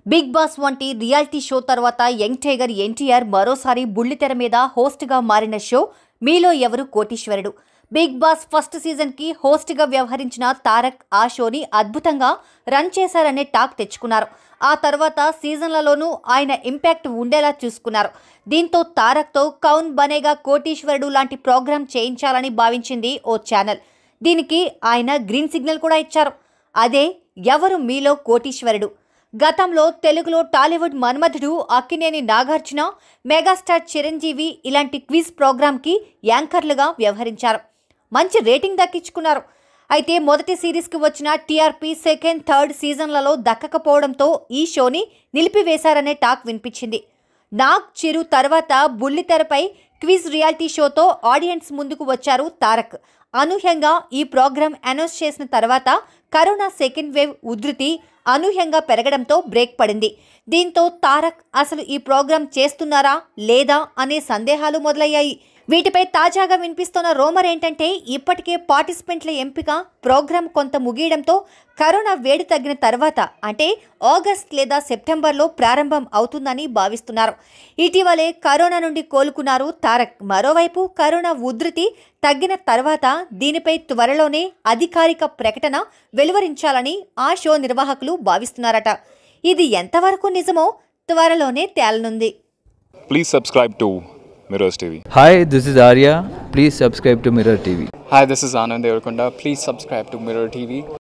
Big Boss reality రియాలిటీ షో తర్వాత యంగ్ టైగర్ ఎన్టీఆర్ మరోసారి బుల్లితెర మీద హోస్ట్గా మారిన షో మీలో ఎవరు కోటీశ్వరుడు బిగ్ బాస్ ఫస్ట్ సీజన్కి హోస్ట్గా వ్యవహరించిన తారక్ ఆ షోని అద్భుతంగా రన్ చేశారనే టాక్ తెచ్చుకున్నారు ఆ తర్వాత సీజన్లలోనూ ఆయన ఇంపాక్ట్ ఉండేలా చూసుకున్నారు దీంతో తారక్తో కౌన్ బనేగా కోటీశ్వరుడు లాంటి ప్రోగ్రాం చేయించాలని భావించింది ఓ ఛానల్ దీనికి ఆయన గ్రీన్ సిగ్నల్ కూడా ఇచ్చారు అదే ఎవరు మీలో కోటీశ్వరుడు గతంలో తెలుగులో టాలీవుడ్ మన్మధుడు అక్కినేని నాగార్జున మెగాస్టార్ చిరంజీవి ఇలాంటి క్విజ్ ప్రోగ్రాంకి యాంకర్లుగా వ్యవహరించారు మంచి రేటింగ్ దక్కించుకున్నారు అయితే మొదటి సిరీస్కి వచ్చిన టీఆర్పీ సెకండ్ థర్డ్ సీజన్లలో దక్కకపోవడంతో ఈ షోని నిలిపివేశారనే టాక్ వినిపించింది నాగ్ చిరు తర్వాత బుల్లితెరపై క్విజ్ రియాలిటీ షోతో ఆడియన్స్ ముందుకు వచ్చారు తారక్ అనూహ్యంగా ఈ ప్రోగ్రాం అనౌన్స్ చేసిన తర్వాత కరోనా సెకండ్ వేవ్ ఉధృతి అనూహ్యంగా పెరగడంతో బ్రేక్ పడింది దీంతో తారక్ అసలు ఈ ప్రోగ్రాం చేస్తున్నారా లేదా అనే సందేహాలు మొదలయ్యాయి వీటిపై తాజాగా వినిపిస్తున్న రోమర్ ఏంటంటే ఇప్పటికే పార్టిసిపెంట్ల ఎంపిక ప్రోగ్రాం కొంత ముగియడంతో కరోనా వేడి తగ్గిన తర్వాత అంటే ఆగస్ట్ లేదా సెప్టెంబర్లో ప్రారంభం అవుతుందని భావిస్తున్నారు ఇటీవలే కరోనా నుండి కోలుకున్నారు తారక్ మరోవైపు కరోనా ఉధృతి తగ్గిన తర్వాత దీనిపై త్వరలోనే అధికారిక ప్రకటన వెలువరించాలని ఆ షో నిర్వాహకులు భావిస్తున్నారట ఇది ఎంతవరకు నిజమో త్వరలోనే తేలనుంది Please subscribe to Mirrors TV. Hi, this is Arya. Please subscribe to Mirror TV. Hi, this is Anand Devarkonda. Please subscribe to Mirror TV.